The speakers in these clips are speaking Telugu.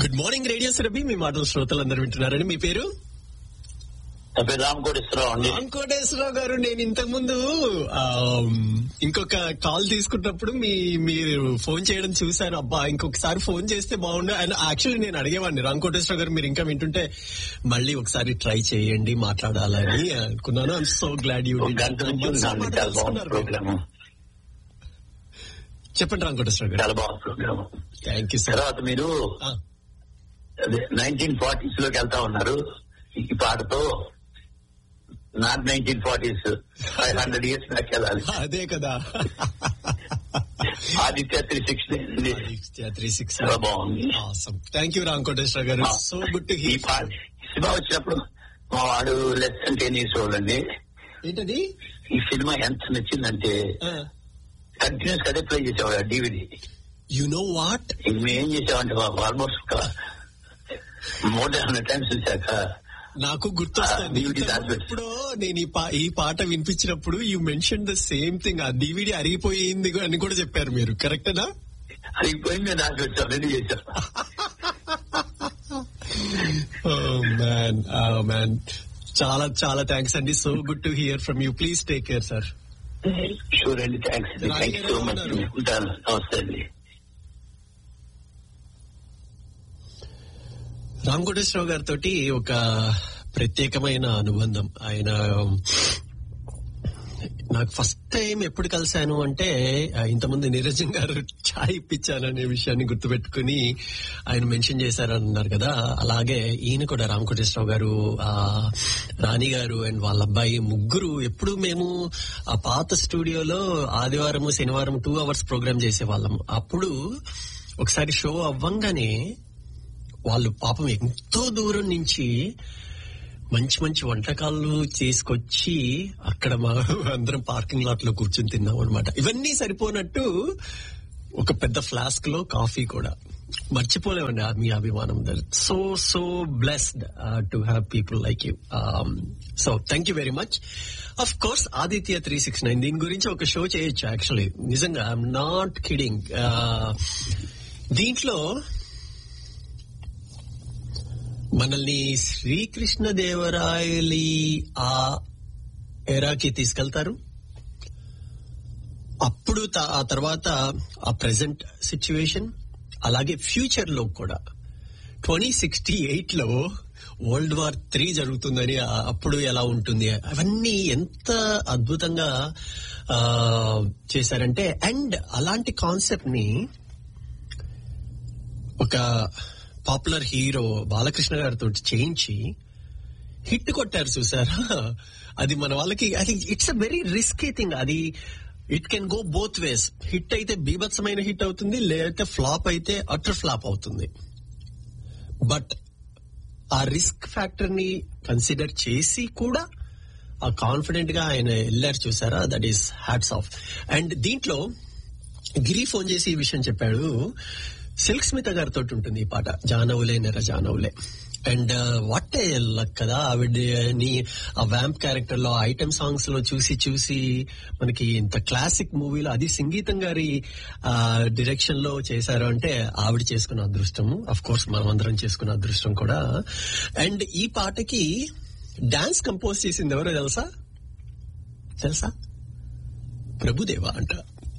గుడ్ మార్నింగ్ రేడియో సురభి మీ మాటలు శ్రోతలందరూ వింటున్నారని మీ పేరు నా పేరు రామ్ కోటేశ్వరరావు అండి వెంకటేశ్వరరావు గారు నేను ఇంతకు ముందు ఇంకొక కాల్ తీసుకున్నప్పుడు మీ మీరు ఫోన్ చేయడం చూశాను అబ్బా ఇంకొకసారి ఫోన్ చేస్తే బాగుండు అండ్ యాక్చువల్లీ నేను అడిగేవాడిని రామ్ కోటేశ్వరరావు గారు మీరు ఇంకా వింటుంటే మళ్ళీ ఒకసారి ట్రై చేయండి మాట్లాడాలని అనుకున్నాను ఐఎమ్ సో గ్లాడ్ యూ ఒక గంట నుంచి ఉన్నాను చాలా బాగుంది ప్రోగ్రామ్ చెప్పండి రామ్ కోటేశ్వరరావు గారు చాలా బాగుంది ప్రోగ్రామ్ థ్యాంక్ యూ సార్ తర్వాత మీరు అదే నైన్టీన్ ఫార్టీస్ లోకి వెళ్తా ఉన్నారు ఈ పాటతో not nineteen forties five hundred years back వెళ్ళాలి అదే కదా Aditya three sixty three six చాలా బాగుంది thank you Ram Koteswara garu so good to ఈ హియర్ పాట సినిమా వచ్చినప్పుడు మా వాడు less than ten years old అండి ఏంటది ఈ సినిమా ఎంత నచ్చిందంటే కంటిన్యూస్ అదే ప్లే చేసేవాడు డివిడి యు నో వాట్ మేము ఏం చేసామంటే almost more than hundred times చూసాక నాకు గుర్తొస్తుంది ఆ, DVD దాచిపెట్టు. ఇప్పుడు నేను ఈ పా- ఈ పాట వినిపించినప్పుడు you mention the same thing ఆ డివిడి అరిగిపోయింది అని కూడా చెప్పారు మీరు కరెక్టేనా అది పోయింది నాకు వచ్చాం రెడీ చేసాం మ్యాన్ మ్యాన్ చాలా చాలా థ్యాంక్స్ అండి so good to hear from you please take care sir sure అండి థ్యాంక్స్ అండి థ్యాంక్ యూ సో మచ్ ఉన్నారు. ఉంటాను నమస్తే అండి రామ్ కోటేశ్వరరావు గారితో ఒక ప్రత్యేకమైన అనుబంధం ఆయన నాకు ఫస్ట్ టైం ఎప్పుడు కలిశాను అంటే ఆ, ఇంతకుముందు నిరంజన్ గారు చాయ్ ఇప్పించాను అనే విషయాన్ని గుర్తుపెట్టుకుని ఆయన మెన్షన్ చేశారన్నారు కదా అలాగే ఈయన కూడా రామ్ కోటేశ్వరరావు గారు ఆ, రాణి గారు అండ్ వాళ్ళ అబ్బాయి ముగ్గురు ఎప్పుడు మేము ఆ పాత స్టూడియోలో ఆదివారం శనివారం టూ అవర్స్ ప్రోగ్రామ్ చేసేవాళ్ళం అప్పుడు ఒకసారి షో అవ్వంగానే వాళ్ళు పాపం ఎంతో దూరం నుంచి మంచి మంచి వంటకాలు చేసుకొచ్చి అక్కడ మా అందరం పార్కింగ్ లాట్ లో కూర్చుని తిన్నాం అనమాట ఇవన్నీ సరిపోనట్టు ఒక పెద్ద ఫ్లాస్క్ లో కాఫీ కూడా మర్చిపోలేమండి ఆ మీ అభిమానం so so blessed to have people like you so thank you very much of course Aditya three six nine దీని గురించి ఒక షో చేయొచ్చు యాక్చువల్లీ నిజంగా ఐఎమ్ నాట్ కిడింగ్ దీంట్లో మనల్ని శ్రీకృష్ణ దేవరాయలి ఆ ఎరాకి తీసుకెళ్తారు అప్పుడు త- ఆ తర్వాత ఆ ప్రెసెంట్ సిచ్యువేషన్ అలాగే ఫ్యూచర్ లో కూడా ట్వంటీ సిక్స్టీ ఎయిట్ లో వరల్డ్ వార్ త్రీ జరుగుతుందని ఆ- అప్పుడు ఎలా ఉంటుంది అవన్నీ ఎంత అద్భుతంగా ఆ, చేశారంటే అండ్ అలాంటి కాన్సెప్ట్ ని ఒక పాపులర్ హీరో బాలకృష్ణ గారితో చేయించి హిట్ కొట్టారు చూసారా అది మన వాళ్ళకి అది it's a very risky thing అది it can go both ways hit అయితే బీభత్సమైన హిట్ అవుతుంది లేదంటే ఫ్లాప్ అయితే అటర్ ఫ్లాప్ అవుతుంది బట్ ఆ రిస్క్ ఫ్యాక్టర్ ని కన్సిడర్ చేసి కూడా ఆ కాన్ఫిడెంట్ గా ఆయన వెళ్ళారు చూసారా that is hats off and దీంట్లో గిరి ఫోన్ చేసి ఈ విషయం చెప్పాడు సిల్క్ స్మిత గారితో ఉంటుంది ఈ పాట జానవులే నెర జానవులే అండ్ వాట్ ఏ లక్ కదా ఆవిడని ఆ వ్యాంప్ క్యారెక్టర్ లో ఐటమ్ సాంగ్స్ లో చూసి చూసి మనకి ఇంత క్లాసిక్ మూవీలో అది సంగీతం గారి డిరెక్షన్ లో చేశారు అంటే ఆవిడ చేసుకున్న అదృష్టము అఫ్ కోర్స్ మనం అందరం చేసుకున్న అదృష్టం కూడా అండ్ ఈ పాటకి డాన్స్ కంపోజ్ చేసింది ఎవరో తెలుసా తెలుసా ప్రభుదేవా అంట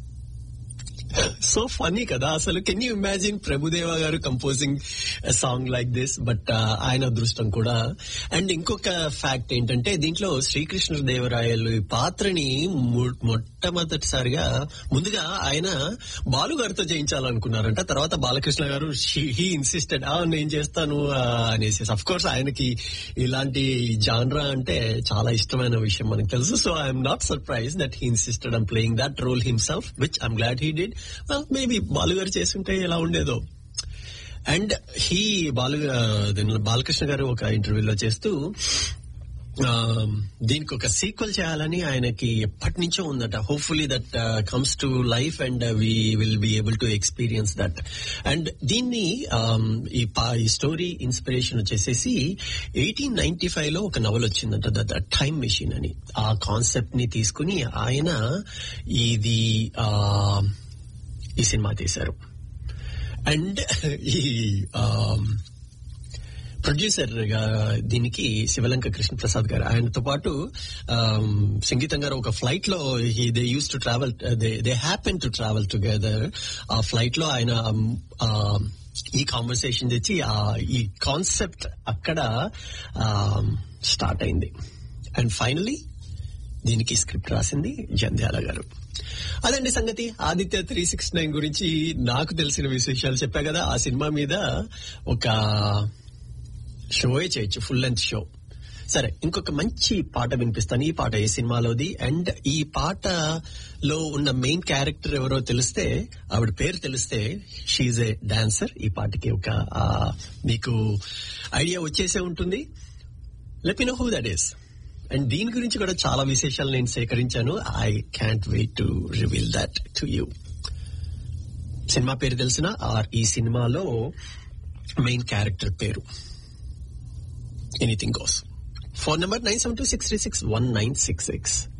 సో ఫనీ కదా అసలు can you imagine Prabhudeva garu composing song like this but ఆయన అదృష్టం కూడా అండ్ ఇంకొక ఫ్యాక్ట్ ఏంటంటే దీంట్లో శ్రీకృష్ణ దేవరాయలు ఈ పాత్రని మొ- మొట్టమొదటిసారిగా ముందుగా ఆయన బాలు గారితో చేయించాలనుకున్నారంట తర్వాత బాలకృష్ణ గారు హీ ఇన్సిస్టెడ్ ఆ నేను చేస్తాను ఆ, అనేసి అఫ్ కోర్స్ ఆయనకి ఇలాంటి జాన్రా అంటే చాలా ఇష్టమైన విషయం మనకు తెలుసు so I'm not surprise that he insisted I'm playing that role himself which I'm glad he did maybe Balu garu చేస్తుంటే ఎలా ఉండేదో అండ్ హీ బాలు దీనిలో బాలకృష్ణ గారు ఒక ఇంటర్వ్యూలో చేస్తూ ఆ, దీనికి ఒక సీక్వెల్ చేయాలని ఆయనకి ఎప్పటి నుంచో ఉందట hopefully that comes to life and we will be able to experience that and దీన్ని um, ఈ పా- ఈ స్టోరీ ఇన్స్పిరేషన్ వచ్చేసేసి ఎయిటీన్ నైన్టీ ఫైవ్ లో ఒక నవల్ వచ్చిందంట ద టైమ్ మెషిన్ అని ఆ కాన్సెప్ట్ ని తీసుకుని ఆయన ఇది ఆ, ఈ సినిమా తీశారు అండ్ ఈ ప్రొడ్యూసర్ గా దీనికి శివలంక కృష్ణ ప్రసాద్ గారు ఆయనతో పాటు ఆమ్, సంగీతం గారు ఒక ఫ్లైట్ లో they use to travel they happen to travel together ఆ ఫ్లైట్ లో ఆయన ఆ, ఈ కాన్వర్సేషన్ తెచ్చి ఆ ఈ కాన్సెప్ట్ అక్కడ స్టార్ట్ అయింది అండ్ ఫైనలీ దీనికి స్క్రిప్ట్ రాసింది జంధ్యాల గారు అదండి సంగతి ఆదిత్య త్రీ సిక్స్ నైన్ గురించి నాకు తెలిసిన విశేషాలు చెప్పా కదా ఆ సినిమా మీద ఒక షోయే చేయొచ్చు ఫుల్ లెంత్ షో సరే ఇంకొక మంచి పాట వినిపిస్తాను ఈ పాట ఏ సినిమాలోది అండ్ ఈ పాటలో ఉన్న మెయిన్ క్యారెక్టర్ ఎవరో తెలిస్తే ఆవిడ పేరు తెలిస్తే షీఈ్ ఏ డాన్సర్ ఈ పాటకి ఒక ఆ, మీకు ఐడియా వచ్చేసే ఉంటుంది let me know who that is and దీని గురించి కూడా చాలా విశేషాలు నేను సేకరించాను I can't wait to reveal that to you cinema పేరు తెలిసిన ఆర్ ఈ సినిమాలో మెయిన్ క్యారెక్టర్ పేరు anything goes phone number nine seven two six three six one nine six six